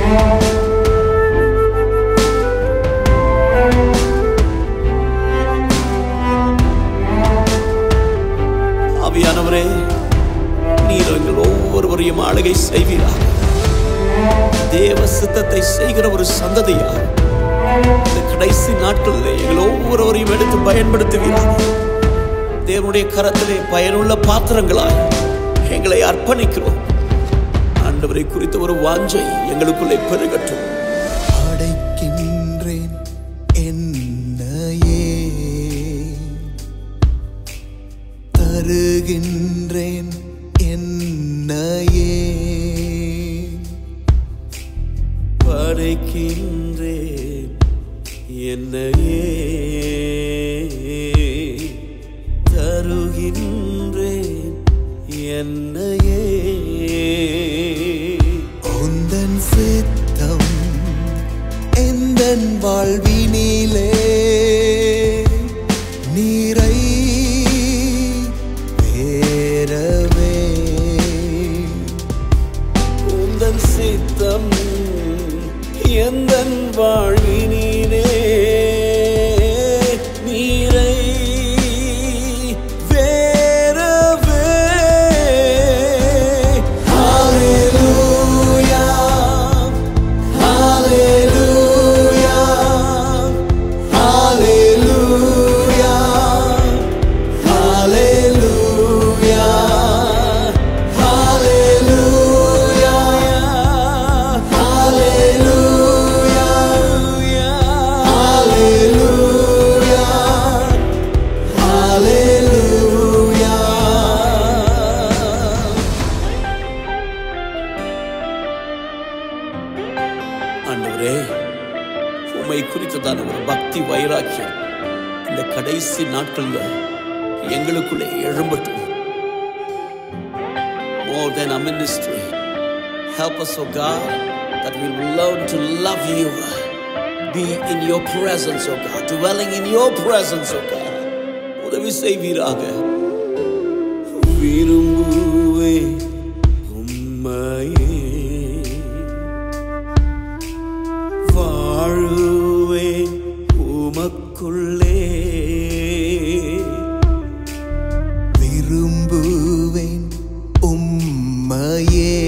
ஆவியானவரே நீர் எங்கள் ஒவ்வொருவரையும் ஆளுகை செய்வீராக தேவ சித்தத்தை செய்கிற ஒரு சந்ததியா இந்த கடைசி நாட்களிலே எங்கள் ஒவ்வொருவரையும் எடுத்து பயன்படுத்துவீராக தேவனுடைய கரத்திலே பயனுள்ள பாத்திரங்களாய் எங்களை அர்ப்பணிக்கிறோம் ஆண்டவரை குறித்த ஒரு வாஞ்சை எங்களுக்குள்ளே பெருகட்டும் அடைக்கின்றேன் என்னையே தருகின்றேன் என்னையே படைக்கின்றேன் என்னையே தருகின்றேன் என்னையே உந்தன் சித்தம் எந்தன் வாழ்வினிலே நீரை வேறவே உந்தன் சித்தம் எந்தன் வாழ்வினிலே நீரை வேறவே ஹalleluya ஹalleluya ஹalleluya ஹalleluya ஹalleluya ஹalleluya ஹalleluya ஆண்டவரே உம்மை குறித்ததான ஒரு பக்தி வைராக்கியம் இந்த கடைசி நாட்களில் எங்களுக்குள்ளே எழும்பட்டும் more than a ministry help us oh God that we will learn to love you be in your presence oh God dwelling in your presence oh God உதவி செய்வீராக விரும்புவே உம்மையே வாழுவேன் உமக்குள்ளே விரும்புவேன் உம்மையே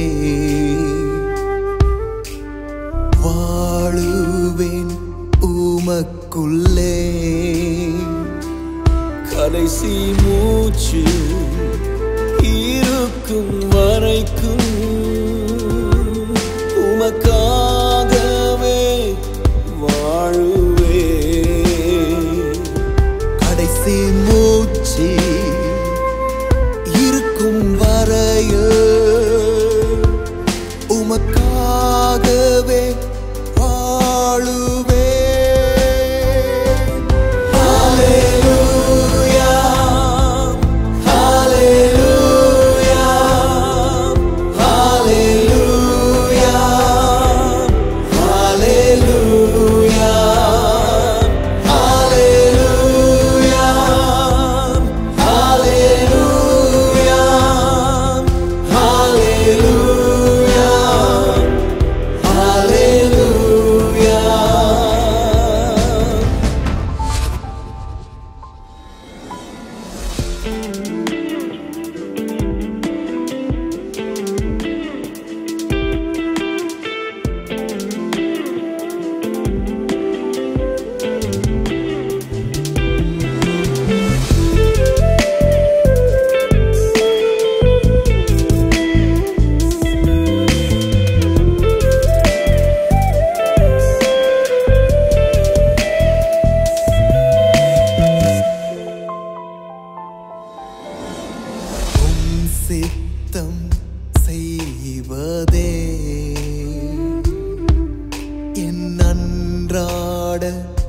வாழுவேன் உமக்குள்ளே கடைசி மூச்சு இருக்கும் வரைக்கும் உமக்காகவே வாழுவே கடைசி மூச்சு இருக்கும் வரையில் உமக்காகவே வாழுவே ஹalleluya ஹalleluya ஹalleluya ஹalleluya ஹalleluya ஹalleluya ஹalleluya ஹalleluya உம் சித்தம் செய்வதே என் அன்றாட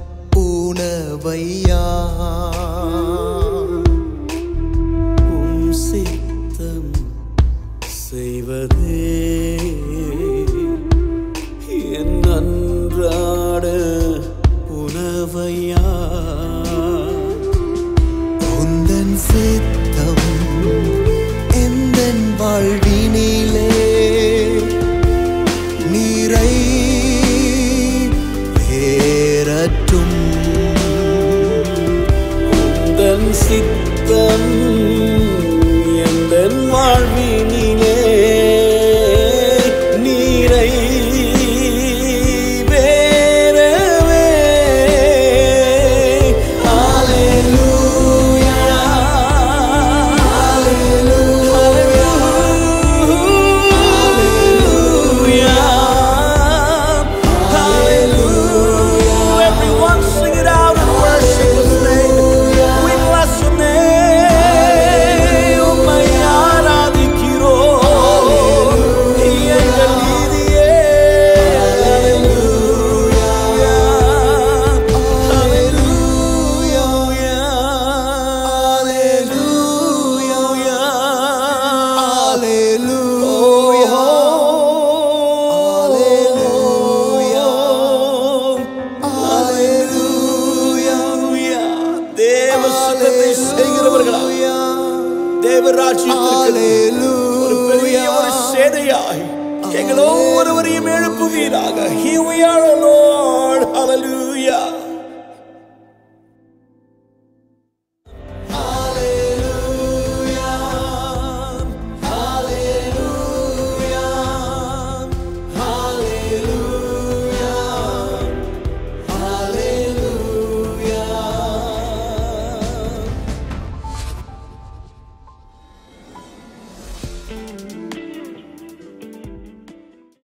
உணவையா உம் சித்தம் செய்வதே என் அன்றாட உணவையா உந்தன் சித்தம் எந்தன் வாழ்வினிலே நீரை தேவராஜ்யத்திற்கு ஒரு பெரிய ஒரு சேனையாய் எங்கள் ஒவ்வொருவரையும் எழுப்புவீராக Here we are, O Lord. Hallelujah.